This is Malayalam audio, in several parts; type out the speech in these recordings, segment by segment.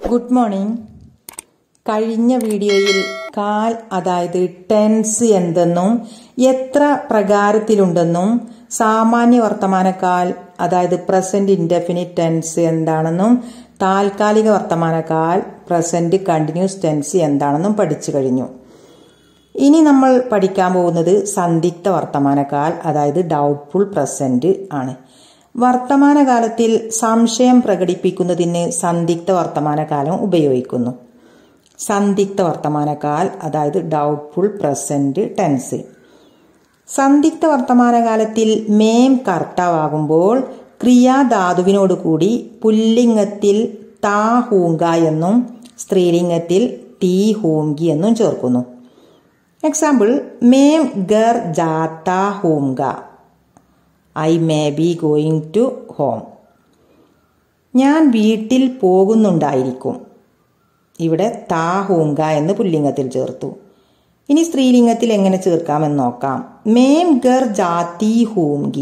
ഗുഡ് മോർണിംഗ് കഴിഞ്ഞ വീഡിയോയിൽ കാൽ അതായത് ടെൻസ് എന്തെന്നും എത്ര പ്രകാരത്തിലുണ്ടെന്നും സാമാന്യ വർത്തമാനക്കാൽ അതായത് പ്രസന്റ് ഇൻഡെഫിനിറ്റ് ടെൻസ് എന്താണെന്നും താൽക്കാലിക വർത്തമാനക്കാൽ പ്രസന്റ് കണ്ടിന്യൂസ് ടെൻസ് എന്താണെന്നും പഠിച്ചു കഴിഞ്ഞു ഇനി നമ്മൾ പഠിക്കാൻ പോകുന്നത് സന്ദിഗ്ധ വർത്തമാനകാൽ അതായത് ഡൗട്ട്ഫുൾ പ്രസന്റ് ആണ് വർത്തമാനകാലത്തിൽ സംശയം പ്രകടിപ്പിക്കുന്നതിന് സന്ദിഗ്ധ വർത്തമാനകാലം ഉപയോഗിക്കുന്നു സന്ദിഗ്ധ വർത്തമാനകാൽ അതായത് ഡൗട്ട്ഫുൾ പ്രസന്റ് ടെൻസ് സന്ദിഗ്ധ വർത്തമാനകാലത്തിൽ മേം കർത്താവാകുമ്പോൾ ക്രിയാധാതുവിനോട് കൂടി പുല്ലിംഗത്തിൽ താ ഹൂങ്ക എന്നും സ്ത്രീലിംഗത്തിൽ തീ ഹൂങ്കി എന്നും ചേർക്കുന്നു എക്സാമ്പിൾ മേം ഗർ ജാത്ത ഹൂങ്ക I may be going to home ഞാൻ വീട്ടിൽ പോകുന്നുണ്ടായിരിക്കും ഇവിടെ താ ഹൂങ്ക എന്ന് പുല്ലിംഗത്തിൽ ചേർത്തു ഇനി സ്ത്രീലിംഗത്തിൽ എങ്ങനെ ചേർക്കാമെന്ന് നോക്കാം മേം ഗർ ജാത്തി ഹൂങ്കി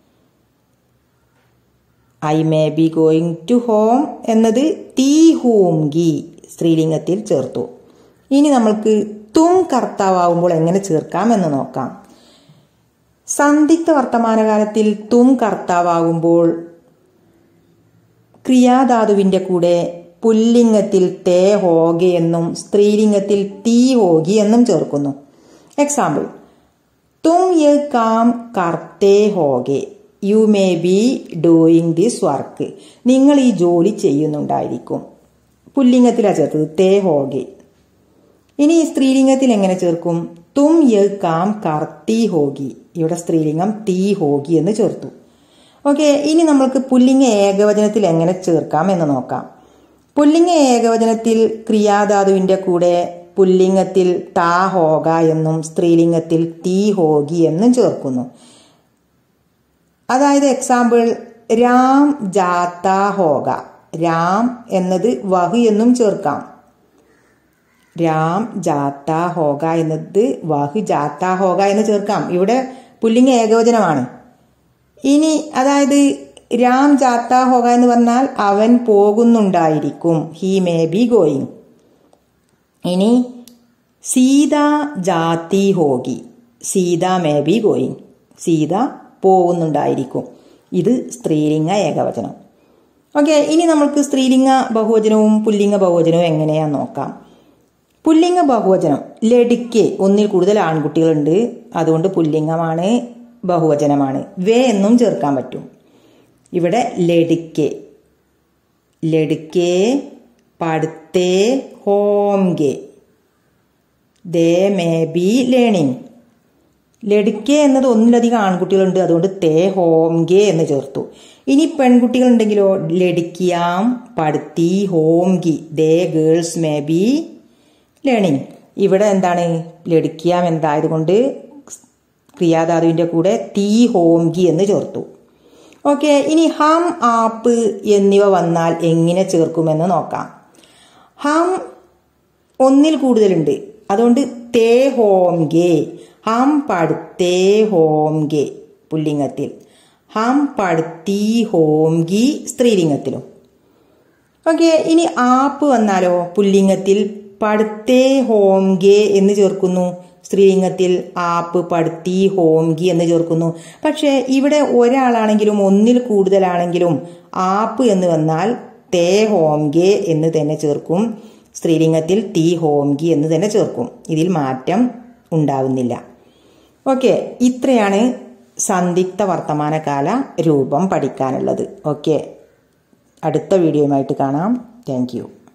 I may be going to home എന്നത് തീ ഹൂങ്കി സ്ത്രീലിംഗത്തിൽ ചേർത്തു ഇനി നമ്മൾക്ക് തും കർത്താവാകുമ്പോൾ എങ്ങനെ ചേർക്കാം എന്ന് നോക്കാം സന്ദിഗ്ധ വർത്തമാനകാലത്തിൽ തും കർത്താവാകുമ്പോൾ ക്രിയാധാതുവിന്റെ കൂടെ പുല്ലിംഗത്തിൽ തേ ഹോഗി എന്നും സ്ത്രീലിംഗത്തിൽ തീ ഹോഗി എന്നും ചേർക്കുന്നു എക്സാമ്പിൾ തും യ കാം കർത്തേ ഹോഗെ you may be doing this work നിങ്ങൾ ഈ ജോലി ചെയ്യുന്നുണ്ടായിരിക്കും പുല്ലിംഗത്തിലാണ് ചേർത്തത് തേ ഹോഗെ ഇനി ഈ സ്ത്രീലിംഗത്തിൽ എങ്ങനെ ചേർക്കും തും യ കാം കർത്തി ഹോഗി ഇവിടെ സ്ത്രീലിംഗം തീ ഹോഗി എന്ന് ചേർത്തു ഓക്കെ ഇനി നമ്മൾക്ക് പുല്ലിംഗ ഏകവചനത്തിൽ എങ്ങനെ ചേർക്കാം എന്ന് നോക്കാം പുല്ലിംഗ ഏകവചനത്തിൽ ക്രിയാധാതുവിന്റെ കൂടെ പുല്ലിംഗത്തിൽ താ ഹോഗ എന്നും സ്ത്രീലിംഗത്തിൽ തീ ഹോഗി എന്നും ചേർക്കുന്നു അതായത് എക്സാമ്പിൾ രാം ജാത്ത ഹോഗ രാം എന്നത് വഹു എന്നും ചേർക്കാം രാം ജാത്ത ഹോഗ എന്നത് വഹു ജാത്ത ഹോഗ എന്ന് ചേർക്കാം ഇവിടെ പുല്ലിംഗ ഏകവചനമാണ് ഇനി അതായത് രാം ജാത്ത ഹോഗ എന്ന് പറഞ്ഞാൽ അവൻ പോകുന്നുണ്ടായിരിക്കും ഹി മേ ബി ഗോയിങ് ഇനി സീത ജാതി ഹോഗി Sita may be going Sita പോകുന്നുണ്ടായിരിക്കും ഇത് സ്ത്രീലിംഗ ഏകവചനം ഓക്കെ ഇനി നമുക്ക് സ്ത്രീലിംഗ ബഹുവചനവും പുല്ലിംഗ ബഹുവചനവും എങ്ങനെയാന്ന് നോക്കാം പുല്ലിംഗ ബഹുവചനം ലഡിക്ക് ഒന്നിൽ കൂടുതൽ ആൺകുട്ടികളുണ്ട് അതുകൊണ്ട് പുല്ലിംഗമാണ് ബഹുവചനമാണ് വേ എന്നും ചേർക്കാൻ പറ്റും ഇവിടെ ലഡിക്കെ ലഡിക്കെ പഠിത്തേ ഹോംഗെ ദേ മേ ബി ലേണിംഗ് ലഡിക്കെ എന്നത് ഒന്നിലധികം ആൺകുട്ടികളുണ്ട് അതുകൊണ്ട് തേ ഹോംഗെ എന്ന് ചേർത്തു ഇനി പെൺകുട്ടികളുണ്ടെങ്കിലോ ലഡിക്കിയാം പഠിത്തി ഹോംഗി they girls may be learning ഇവിടെ എന്താണ് ലഡിക്കിയാം എന്തായതുകൊണ്ട് ക്രിയാധാതുവിന്റെ കൂടെ തീ ഹോംഗി എന്ന് ചേർത്തു ഓക്കെ ഇനി ഹം ആപ്പ് എന്നിവ വന്നാൽ എങ്ങനെ ചേർക്കുമെന്ന് നോക്കാം ഹം ഒന്നിൽ കൂടുതലുണ്ട് അതുകൊണ്ട് തേ ഹോംഗെ ഹം പടുത്തേ ഹോംഗെ പുല്ലിംഗത്തിൽ ഹം പടുത്തി ഹോംഗി സ്ത്രീലിംഗത്തിലും ഓക്കെ ഇനി ആപ്പ് വന്നാലോ പുല്ലിംഗത്തിൽ പടുത്തേ ഹോംഗെ എന്ന് ചേർക്കുന്നു സ്ത്രീലിംഗത്തിൽ ആപ്പ് പടുത്തി ഹോംഗി എന്ന് ചേർക്കുന്നു പക്ഷേ ഇവിടെ ഒരാളാണെങ്കിലും ഒന്നിൽ കൂടുതലാണെങ്കിലും ആപ്പ് എന്ന് വന്നാൽ തേ ഹോംഗെ എന്ന് തന്നെ ചേർക്കും സ്ത്രീലിംഗത്തിൽ തീ ഹോംഗി എന്ന് തന്നെ ചേർക്കും ഇതിൽ മാറ്റം ഉണ്ടാവുന്നില്ല ഓക്കെ ഇത്രയാണ് സന്ദിഗ്ധ വർത്തമാനകാല രൂപം പഠിക്കാനുള്ളത് ഓക്കെ അടുത്ത വീഡിയോയുമായിട്ട് കാണാം താങ്ക്